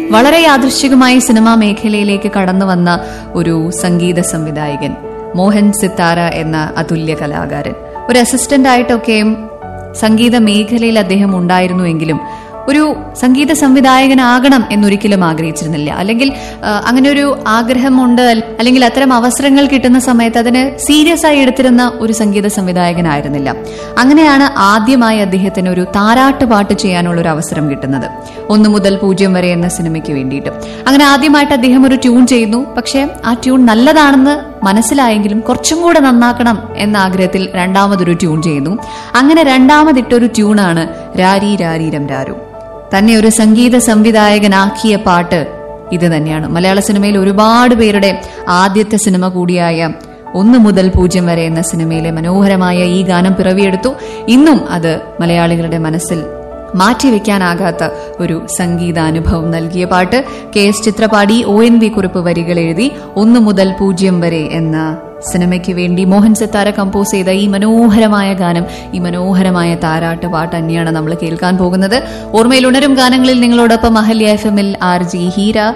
വളരെ യാദൃശ്ചികമായി സിനിമാ മേഖലയിലേക്ക് കടന്നു വന്ന ഒരു സംഗീത സംവിധായകൻ മോഹൻ സിത്താര എന്ന അതുല്യ കലാകാരൻ ഒരു അസിസ്റ്റന്റ് ആയിട്ടൊക്കെയും സംഗീത മേഖലയിൽ അദ്ദേഹം ഉണ്ടായിരുന്നുവെങ്കിലും ഒരു സംഗീത സംവിധായകനാകണം എന്നൊരിക്കലും ആഗ്രഹിച്ചിരുന്നില്ല അല്ലെങ്കിൽ ആ, അങ്ങനെ ഒരു ആഗ്രഹമുണ്ട് അല്ലെങ്കിൽ അത്തരം അവസരങ്ങൾ കിട്ടുന്ന സമയത്ത് അതിന് സീരിയസ് ആയി എടുത്തിരുന്ന ഒരു സംഗീത സംവിധായകനായിരുന്നില്ല അങ്ങനെയാണ് ആദ്യമായി അദ്ദേഹത്തിന് ഒരു താരാട്ട് പാട്ട് ചെയ്യാനുള്ള ഒരു അവസരം കിട്ടുന്നത് ഒന്ന് മുതൽ പൂജ്യം വരെ എന്ന സിനിമയ്ക്ക് വേണ്ടിയിട്ട് അങ്ങനെ ആദ്യമായിട്ട് അദ്ദേഹം ഒരു ട്യൂൺ ചെയ്യുന്നു പക്ഷേ ആ ട്യൂൺ നല്ലതാണെന്ന് മനസ്സിലായെങ്കിലും കുറച്ചും കൂടെ നന്നാക്കണം എന്ന ആഗ്രഹത്തിൽ രണ്ടാമതൊരു ട്യൂൺ ചെയ്യുന്നു അങ്ങനെ രണ്ടാമതിട്ടൊരു ട്യൂണാണ് രാരി രാരീരം രാരു തന്നെ ഒരു സംഗീത സംവിധായകനാക്കിയ പാട്ട് ഇത് തന്നെയാണ് മലയാള സിനിമയിൽ ഒരുപാട് പേരുടെ ആദ്യത്തെ സിനിമ കൂടിയായ ഒന്ന് മുതൽ പൂജ്യം വരെ എന്ന സിനിമയിലെ മനോഹരമായ ഈ ഗാനം പിറവിയെടുത്തു ഇന്നും അത് മലയാളികളുടെ മനസ്സിൽ മാറ്റിവെക്കാനാകാത്ത ഒരു സംഗീതാനുഭവം നൽകിയ പാട്ട് കെ എസ് ചിത്രപാടി ഒ എൻ വി കുറിപ്പ് വരികൾ എഴുതി ഒന്ന് മുതൽ പൂജ്യം വരെ എന്ന സിനിമയ്ക്ക് വേണ്ടി മോഹൻ സിത്താര കമ്പോസ് ചെയ്ത ഈ മനോഹരമായ ഗാനം ഈ മനോഹരമായ താരാട്ട് പാട്ട് തന്നെയാണ് നമ്മൾ കേൾക്കാൻ പോകുന്നത് ഓർമ്മയിൽ ഉണരും ഗാനങ്ങളിൽ നിങ്ങളോടൊപ്പം അഹല്യ എഫ് എമ്മിൽ ആർ ജി ഹീര